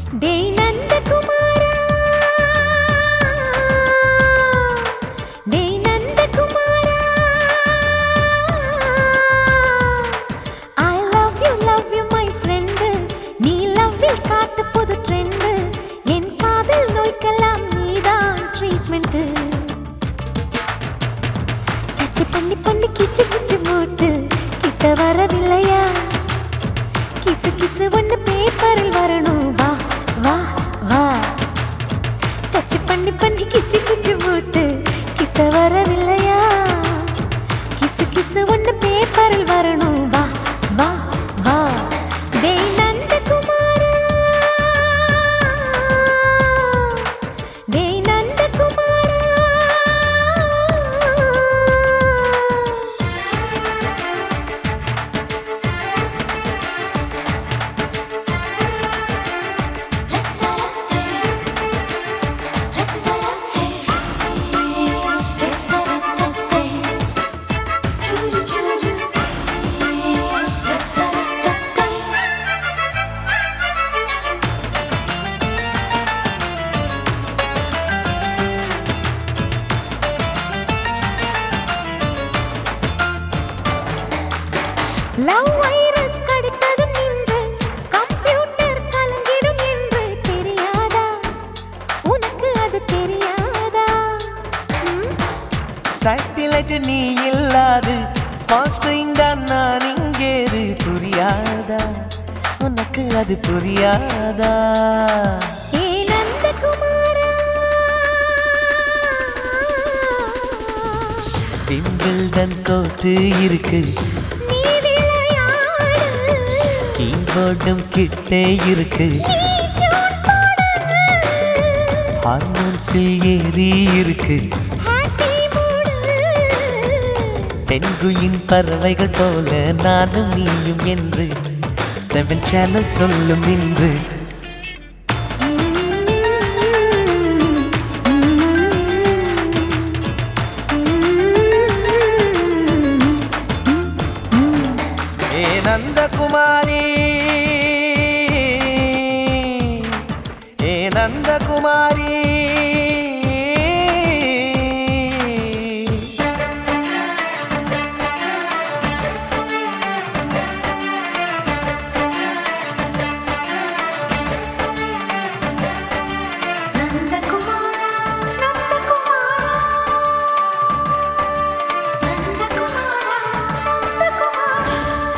டேய் நந்தகுமாரா டேய் நந்தகுமாரா I love you love you my friend நீ லவ்வில் காட்டு புது ட்ரெண்ட் என் காதல் நோய்க்கெல்லாம் நீதான் ட்ரீட்மெண்ட் டச் பண்ணி பண்ணி கிச்சு கிச்சு மூட்டு கிட்ட வரவில்லையா கிசு கிசு ஒன்று பேப்பரில் வரணும் வா வா வா டச் பண்ணி பண்ணி கிச்சு கிச்சு மூட்டு கிட்ட வரவில்லையா கிசு கிசு ஒன்று பேப்பரில் வரணும் வா வா வா டேய் நந்தகுமாரா டேய் நந்தகுமாரா லவ் வைரஸ் கடித்ததும் நின்று கம்ப்யூட்டர் கலங்கிடும் என்று தெரியாதா உனக்கு அது தெரியாதா ம்? சேட்டிலைட் நீ இல்லாது ஸ்மால் ஸ்க்ரீன் தான் நான் இங்கேது புரியாதா உனக்கு அது புரியாதா ஏ நந்தகுமாரா விம்பிள்டன் கோட்டு இருக்கு நீ விளையாடு கீபோர்டும் கிட்டே இருக்கு நீ டியூன் போடு ஹார்மோன்ஸில் ஏறி இருக்கு ஹாப்பி மூடு பெண்குயின் பறவைகள் போல நானும் நீயும் என்று செவன் சேனல் சொல்லும் இன்று ஏ நந்தகுமாரி ஏ நந்தகுமாரி நந்தகுமாரா நந்தகுமாரா நந்தகுமாரா நந்தகுமாரா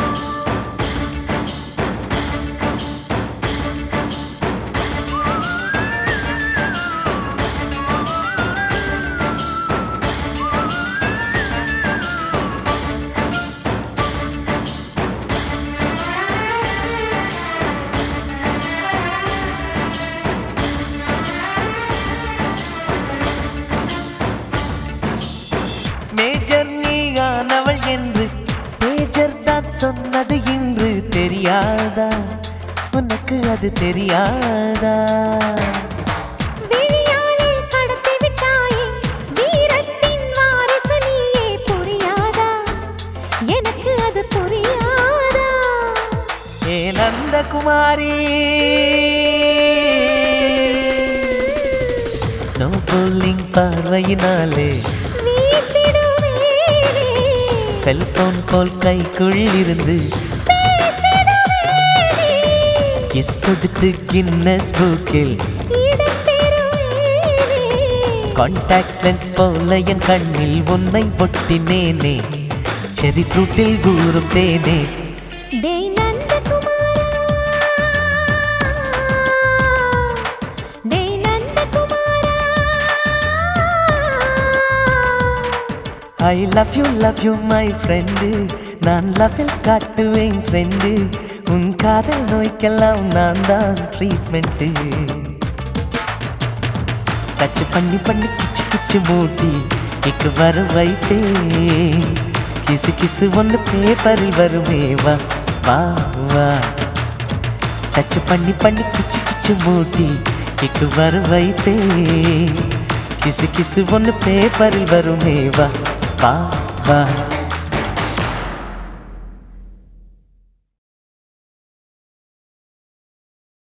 மேஜர் நீயானவள் என்று மேஜர் தான் சொன்னது இன்று தெரியாதா உனக்கு அது தெரியாதா விழியாலே கடத்தி விட்டாயே வீரத்தின் வாரிசு நீயே புரியாதா எனக்கு அது புரியாதா ஏ நந்தகுமாரி ஸ்னோ போலிங் பார்வையினாலே வீசிடுவேனே செல்போன் போல் கைக்குள் இருந்து பேசிடுவேனே கிஸ் கொடுத்து கின்னஸ் புக்கில் இடம் பெறுவேனே கான்டாக்ட் லென்ஸ் போல என் கண்ணில் உன்னை ஒட்டினேனே செரி ஃப்ரூட்டில் ஊறும் தேனே டேய் நந்தகுமாரா டேய் Nandakumara I love you love you my friend நான் லவ்வில் காட்டுவேன் ட்ரெண்டு உன் காதல் நோய்க்கெல்லாம் நான் தான் ட்ரீட்மெண்ட்டு டச் பண்ணி பண்ணி கிச்சு கிச்சு மூட்டி இக்கு வர வைப்பேன் கிசு கிசு ஒன்று பேப்பரில் வருமே வா வா வா டச் பண்ணி பண்ணி கிச்சு கிச்சு மூட்டி இக்கு வர வைப்பேன் கிசு கிசு ஒன்று பேப்பரில் வருமே வா வா வா